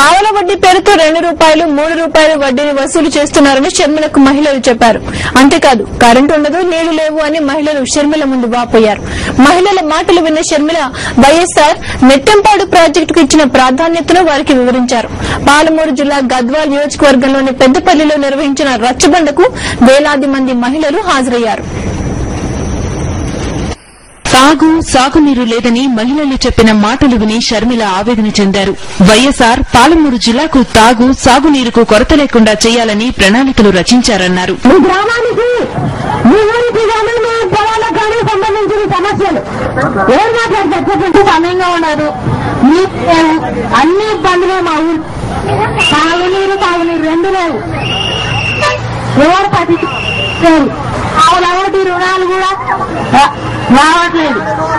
పావల వడ్డీ పేరుతో రెండు రూపాయలు మూడు రూపాయలు వడ్డీని వసూలు చేస్తున్నారని షర్మిలకు మహిళలు చెప్పారు అంతేకాదు కరెంటు ఉండదు నీళ్లు లేవు అని మహిళలు షర్మిల ముందు వాపోయారు మహిళల మాటలు విన్న షర్మిల వైఎస్ఆర్ నెట్టంపాడు ప్రాజెక్టుకు ఇచ్చిన ప్రాధాన్యతను వారికి వివరించారు పాలమూరు జిల్లా గద్వాల్ నియోజకవర్గంలోని పెద్దపల్లిలో నిర్వహించిన రచ్చబండకు వేలాది మంది మహిళలు హాజరయ్యారు తాగు సాగునీరు లేదని మహిళలు చెప్పిన మాటలు విని షర్మిల ఆవేదన చెందారు వైఎస్ఆర్ పాలమూరు జిల్లాకు తాగు సాగునీరుకు కొరత లేకుండా చేయాలని ప్రణాళికలు రచించారన్నారు మీ గ్రామానికి మీ ఊరికి కానీ మీ పొలాలకు కానీ సంబంధించిన సమస్యలు ఏం మాట్లాడతారు చెప్పండి సమయంగా ఉండదు నీరు లేవు అన్ని ఇబ్బందులే మా ఊరు తాగునీరు తాగునీరు రెండు లేవు ఎవరు పట్టించుకోరు ఆవుల ఒకటి రుణాలు కూడా రా- రావట్లేదు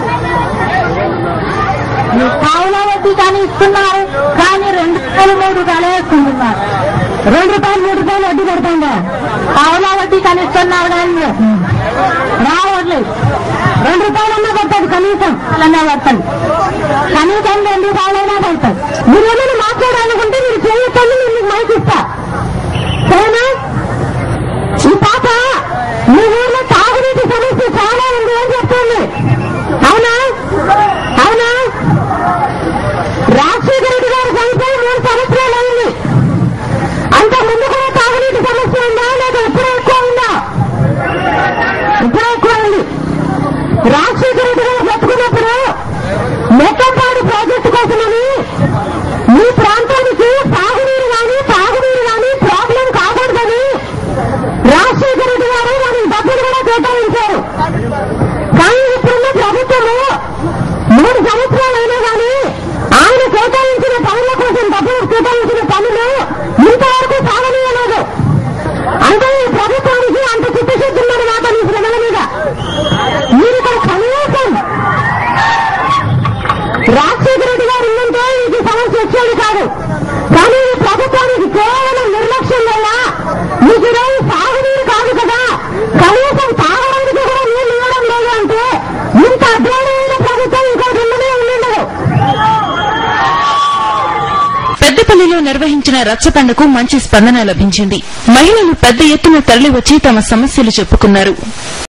పావుల వడ్డీ కానీ ఇస్తున్నారు కానీ రెండు రూపాయలు మూడు రూపాయలు వేసుకుంటున్నారు రెండు రూపాయలు మూడు రూపాయలు వడ్డీ పెడతాంగా పావుల వడ్డీ కానీ ఇస్తున్నారు కానీ రావట్లేదు రెండు రూపాయలన్నా పడుతుంది కనీసం అన్నా పడుతుంది కనీసం రెండు రూపాయలైనా పడుతుంది మీరు ఏమైనా మాట్లాడాలనుకుంటే మీరు చేయొచ్చని నేను మీకు మైక్ ఇస్తా సరేనా ఈ పాప మీ ఊర్లో తాగునీటి సమస్య చాలా ఉంది అని చెప్తుంది అవునా అవునా రాజశేఖర రెడ్డి గారు చనిపోయి మూడు సంవత్సరాలు అయింది అంత ముందు కూడా తాగునీటి సమస్య ఉందా లేదా ఎప్పుడూ ఎక్కువ ఉందా ఎప్పుడూ ఎక్కువ ఉంది రాజశేఖర రెడ్డి గారు బతుకున్నప్పుడు మెట్టంపాడు ప్రాజెక్టు కోసమని మీ ప్రాంతానికి సాగునీరు కానీ తాగునీరు కానీ ప్రాబ్లం కాకూడదని రాజశేఖర రెడ్డి గారు మనకి డబ్బులు కూడా కేటాయించారు కానీ ఇప్పుడున్న ప్రభుత్వము మూడు సంవత్సరాలు అయినా కానీ ఆయన కేటాయించిన పనుల కోసం డబ్బులు కేటాయించిన పనులు ఇంతవరకు సాగనీయలేదు అంటే ఈ ప్రభుత్వానికి అంత చిత్తశుద్ధి ఉన్నమాట మీ ప్రజల మీద మీరు ఇక్కడ కనీసం రాజశేఖర రెడ్డి గారు ఉందంటే ఇది సమస్య వచ్చేది కాదు కానీ ఈ ప్రభుత్వానికి కేవలం నిర్లక్ష్యం వల్ల మీకు ఈరోజు సాగునీరు కాదు కదా కనీసం తాగడానికి కూడా నీళ్లు ఇవ్వడం లేదు అంటే ఇంత అధ్వానమైన ప్రభుత్వం ఇంకోటి ఉండనే ఉండదు పెద్దపల్లిలో నిర్వహించిన రచ్చబండకు మంచి స్పందన లభించింది మహిళలు పెద్ద ఎత్తున తరలివచ్చి తమ సమస్యలు చెప్పుకున్నారు